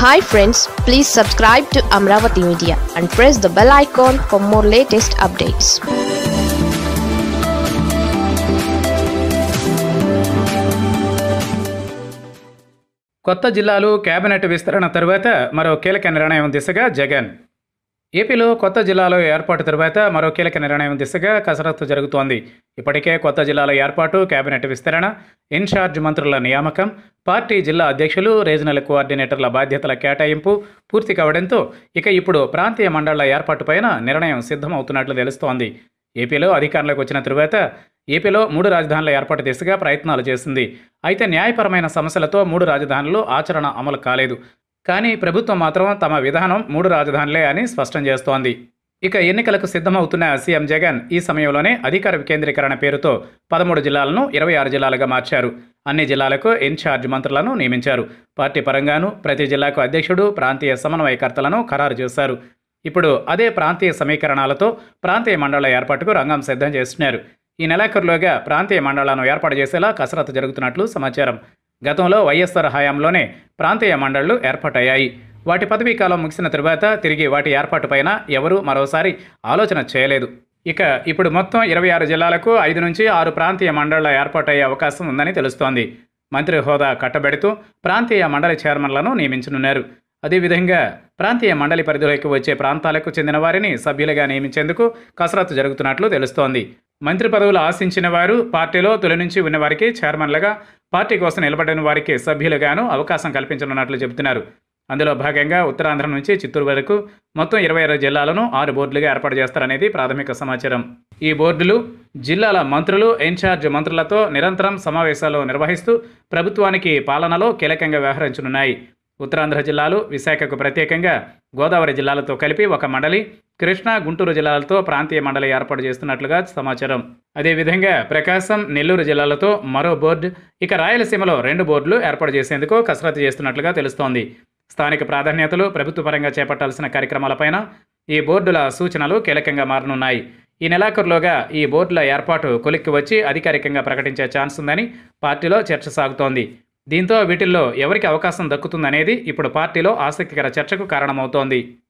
hi friends please subscribe to Amaravati media and press the bell icon for more latest updates కొత్త జిల్లాలు cabinet విస్తరణ తరువాత మరో కీలక నిర్ణయం దిశగా జగన్ ఏపీలో కొత్త జిల్లాల ఏర్పాటు తరువాత మరో కీలక నిర్ణయం దిశగా కసరత్తు జరుగుతోంది ఇప్పటికే కొత్త జిల్లాల ఏర్పాటు కేబినెట్ విస్తరణ ఇన్ఛార్జ్ మంత్రుల నియామకం పార్టీ జిల్లా అధ్యక్షులు రీజనల్ కోఆర్డినేటర్ల బాధ్యతల కేటాయింపు పూర్తి కావడంతో ఇక ఇప్పుడు ప్రాంతీయ మండళ్ల ఏర్పాటుపైన నిర్ణయం సిద్ధమవుతున్నట్లు తెలుస్తోంది ఏపీలో అధికారంలోకి వచ్చిన తరువాత ఏపీలో మూడు రాజధానుల ఏర్పాటు దిశగా ప్రయత్నాలు చేసింది అయితే న్యాయపరమైన సమస్యలతో మూడు రాజధానులు ఆచరణ అమలు కాలేదు కానీ ప్రభుత్వం మాత్రం తమ విధానం మూడు రాజధానులే అని స్పష్టం చేస్తోంది ఇక ఎన్నికలకు సిద్ధమవుతున్న సీఎం జగన్ ఈ సమయంలోనే అధికార వికేంద్రీకరణ పేరుతో పదమూడు జిల్లాలను ఇరవై ఆరు జిల్లాలుగా మార్చారు అన్ని జిల్లాలకు ఇన్ఛార్జ్ మంత్రులను నియమించారు పార్టీ పరంగాను ప్రతి జిల్లాకు అధ్యక్షుడు ప్రాంతీయ సమన్వయకర్తలను ఖరారు చేశారు ఇప్పుడు అదే ప్రాంతీయ సమీకరణాలతో ప్రాంతీయ మండళ్ల ఏర్పాటుకు రంగం సిద్ధం చేస్తున్నారు ఈ నెలాఖరులోగా ప్రాంతీయ మండళ్లను ఏర్పాటు చేసేలా కసరత్తు జరుగుతున్నట్లు సమాచారం గతంలో వైఎస్ఆర్ హయాంలోనే ప్రాంతీయ మండళ్లు ఏర్పాటయ్యాయి వాటి పదవీ కాలం ముగిసిన తరువాత తిరిగి వాటి ఏర్పాటుపైన ఎవరూ మరోసారి ఆలోచన చేయలేదు ఇక ఇప్పుడు మొత్తం ఇరవై ఆరు జిల్లాలకు ఐదు నుంచి ఆరు ప్రాంతీయ మండళ్ల ఏర్పాటయ్యే అవకాశం ఉందని తెలుస్తోంది మంత్రి హోదా కట్టబెడుతూ ప్రాంతీయ మండలి చైర్మన్లను నియమించనున్నారు అదేవిధంగా ప్రాంతీయ మండలి పరిధిలోకి వచ్చే ప్రాంతాలకు చెందిన వారిని సభ్యులుగా నియమించేందుకు కసరత్తు జరుగుతున్నట్లు తెలుస్తోంది మంత్రి పదవులు ఆశించిన వారు పార్టీలో తొలి నుంచి ఉన్న వారికి చైర్మన్లుగా పార్టీ కోసం నిలబడిన వారికి సభ్యులుగాను అవకాశం కల్పించనున్నట్లు చెబుతున్నారు అందులో భాగంగా ఉత్తరాంధ్ర నుంచి చిత్తూరు వరకు మొత్తం ఇరవై ఆరు జిల్లాలను ఆరు బోర్డులుగా ఏర్పాటు చేస్తారనేది ప్రాథమిక సమాచారం ఈ బోర్డులు జిల్లాల మంత్రులు ఇన్ఛార్జ్ మంత్రులతో నిరంతరం సమావేశాలు నిర్వహిస్తూ ప్రభుత్వానికి పాలనలో కీలకంగా వ్యవహరించనున్నాయి ఉత్తరాంధ్ర జిల్లాలు విశాఖకు ప్రత్యేకంగా గోదావరి జిల్లాలతో కలిపి ఒక మండలి కృష్ణా గుంటూరు జిల్లాలతో ప్రాంతీయ మండలి ఏర్పాటు చేస్తున్నట్లుగా సమాచారం అదేవిధంగా ప్రకాశం నెల్లూరు జిల్లాలతో మరో బోర్డు ఇక రాయలసీమలో రెండు బోర్డులు ఏర్పాటు చేసేందుకు కసరత్తు చేస్తున్నట్లుగా తెలుస్తోంది స్థానిక ప్రాధాన్యతలు ప్రభుత్వ పరంగా చేపట్టాల్సిన కార్యక్రమాలపైన ఈ బోర్డుల సూచనలు కీలకంగా మారనున్నాయి ఈ నెలాఖరులోగా ఈ బోర్డుల ఏర్పాటు కొలిక్కి వచ్చి అధికారికంగా ప్రకటించే ఛాన్స్ ఉందని పార్టీలో చర్చ సాగుతోంది దీంతో వీటిల్లో ఎవరికి అవకాశం దక్కుతుందనేది ఇప్పుడు పార్టీలో ఆసక్తికర చర్చకు కారణమవుతోంది